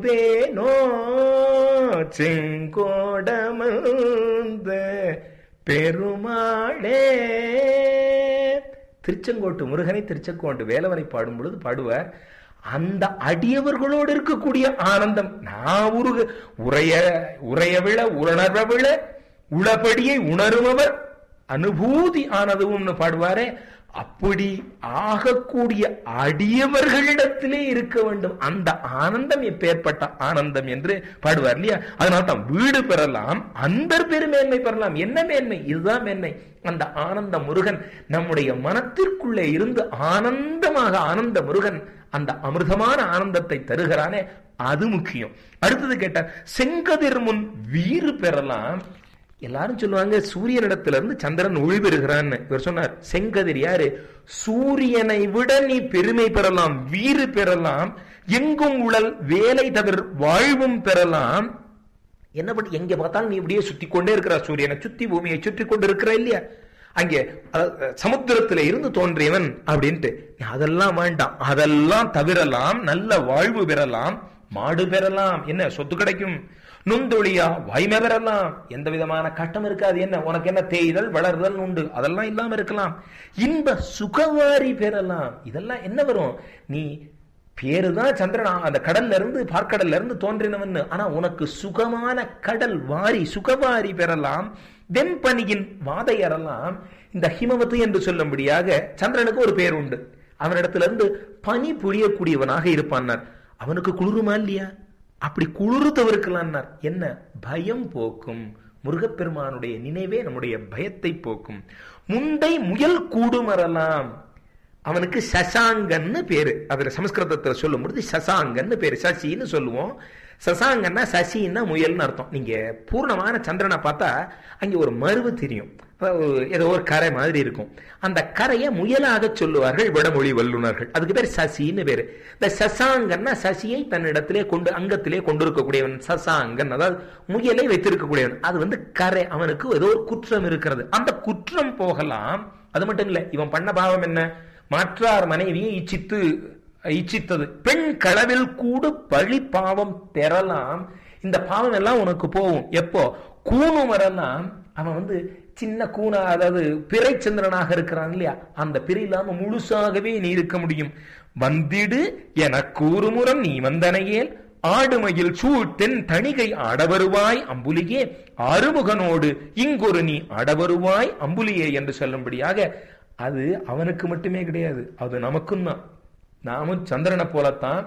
தேனோ செங்கோடமந்த பெருமாளே திருச்செங்கோட்டு முருகனை திருச்செங்கோட்டு வேலவனை பாடும் பொழுது பாடுவார் அந்த அடியவர்களோடு இருக்கக்கூடிய ஆனந்தம் நான் உருக உரைய உரைய விழ உணர்வ விழ உளபடியை உணருமவர் அனுபூதி ஆனதும்னு பாடுவாரே அப்படி ஆகக்கூடிய அடியவர்களிடத்திலே இருக்க வேண்டும் அந்த ஆனந்தம் எப்பேற்பட்ட ஆனந்தம் என்று பாடுவார் இல்லையா அதனால தான் வீடு பெறலாம் அன்பர் பெருமேன்மை பெறலாம் என்ன மேன்மை இதுதான் மேன்மை அந்த ஆனந்த முருகன் நம்முடைய மனத்திற்குள்ளே இருந்து ஆனந்தமாக ஆனந்த முருகன் அந்த அமிர்தமான ஆனந்தத்தை தருகிறானே அது முக்கியம் அடுத்தது கேட்டார் செங்கதிர் முன் வீறு பெறலாம் எல்லாரும் சொல்லுவாங்க சூரியனிடத்துல இருந்து சந்திரன் ஒளி பெறுகிறான்னு இவர் சொன்னார் செங்கதிர் யாரு சூரியனை விட நீ பெருமை பெறலாம் வீறு பெறலாம் எங்கும் உழல் வேலை தவிர வாழ்வும் பெறலாம் என்ன பண்ணி எங்க பார்த்தாலும் நீ இப்படியே சுத்தி கொண்டே இருக்கிற சூரியனை சுத்தி பூமியை சுற்றி கொண்டு இருக்கிற இல்லையா அங்கே சமுத்திரத்தில இருந்து தோன்றியவன் அப்படின்ட்டு அதெல்லாம் வேண்டாம் அதெல்லாம் தவிரலாம் நல்ல வாழ்வு பெறலாம் மாடு பெறலாம் என்ன சொத்து கிடைக்கும் நுந்தொழியா வாய்மை பெறலாம் எந்த விதமான கட்டம் இருக்காது என்ன உனக்கு என்ன தேய்தல் வளர்தல் உண்டு அதெல்லாம் இல்லாம இருக்கலாம் இன்ப சுகவாரி பெறலாம் இதெல்லாம் என்ன வரும் நீ பேருதான் சந்திரன் அந்த கடல்ல இருந்து பார்க்கடல்ல இருந்து தோன்றினவன் ஆனா உனக்கு சுகமான கடல் வாரி சுகவாரி பெறலாம் வெண்பனியின் வாதை அறலாம் இந்த ஹிமவத்து என்று சொல்லும்படியாக சந்திரனுக்கு ஒரு பேர் உண்டு அவனிடத்துல இருந்து பனி புரியக்கூடியவனாக இருப்பான்னார் அவனுக்கு குளிருமா இல்லையா அப்படி குளிர்த்தவருக்கலான்னார் என்ன பயம் போக்கும் முருகப்பெருமானுடைய நினைவே நம்முடைய பயத்தை போக்கும் முண்டை முயல் கூடுமரலாம் அவனுக்கு சசாங்கன்னு பேரு அதுல சமஸ்கிருதத்துல சொல்லும் பொழுது சசாங்கன்னு பேரு சசின்னு சொல்லுவோம் சசாங்கன்னா சசின்னா முயல்னு அர்த்தம் நீங்க பூர்ணமான சந்திரனை பார்த்தா அங்க ஒரு மருவு தெரியும் ஏதோ ஒரு கரை மாதிரி இருக்கும் அந்த கரையை முயலாக சொல்லுவார்கள் வடமொழி வல்லுநர்கள் அதுக்கு பேர் சசின்னு பேரு இந்த சசாங்கன்னா சசியை தன்னிடத்திலே கொண்டு அங்கத்திலே கொண்டிருக்கக்கூடியவன் சசாங்கன் அதாவது முயலை வைத்திருக்கக்கூடியவன் அது வந்து கரை அவனுக்கு ஏதோ ஒரு குற்றம் இருக்கிறது அந்த குற்றம் போகலாம் அது மட்டும் இல்ல இவன் பண்ண பாவம் என்ன மாற்றார் மனைவியை இச்சித்து இச்சித்தது பெண் களவில் கூடு பழி பாவம் பெறலாம் இந்த பாவம் எல்லாம் உனக்கு போகும் எப்போ கூணு வரலாம் அவன் வந்து சின்ன கூணா அதாவது பிறை சந்திரனாக இருக்கிறான் இல்லையா அந்த பிறை இல்லாம முழுசாகவே நீ இருக்க முடியும் வந்திடு என கூறுமுறம் நீ வந்தனையேல் ஆடுமையில் சூட்டென் தணிகை ஆடவருவாய் அம்புலியே ஆறுமுகனோடு இங்கொரு நீ ஆடவருவாய் அம்புலியே என்று சொல்லும்படியாக அது அவனுக்கு மட்டுமே கிடையாது அது நமக்கும் தான் நாமும் சந்திரனை போலத்தான்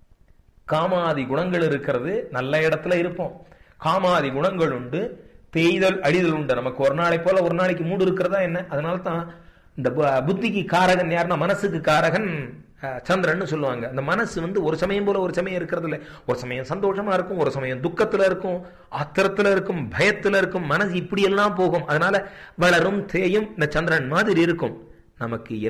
காமாதி குணங்கள் இருக்கிறது நல்ல இடத்துல இருப்போம் காமாதி குணங்கள் உண்டு தேய்தல் அடிதல் உண்டு நமக்கு ஒரு நாளை போல ஒரு நாளைக்கு மூடு இருக்கிறதா என்ன அதனால தான் இந்த புத்திக்கு காரகன் யாருன்னா மனசுக்கு காரகன் சந்திரன் சொல்லுவாங்க அந்த மனசு வந்து ஒரு சமயம் போல ஒரு சமயம் இருக்கிறது இல்லை ஒரு சமயம் சந்தோஷமா இருக்கும் ஒரு சமயம் துக்கத்துல இருக்கும் ஆத்திரத்துல இருக்கும் பயத்துல இருக்கும் மனசு இப்படி எல்லாம் போகும் அதனால வளரும் தேயும் இந்த சந்திரன் மாதிரி இருக்கும் நமக்கு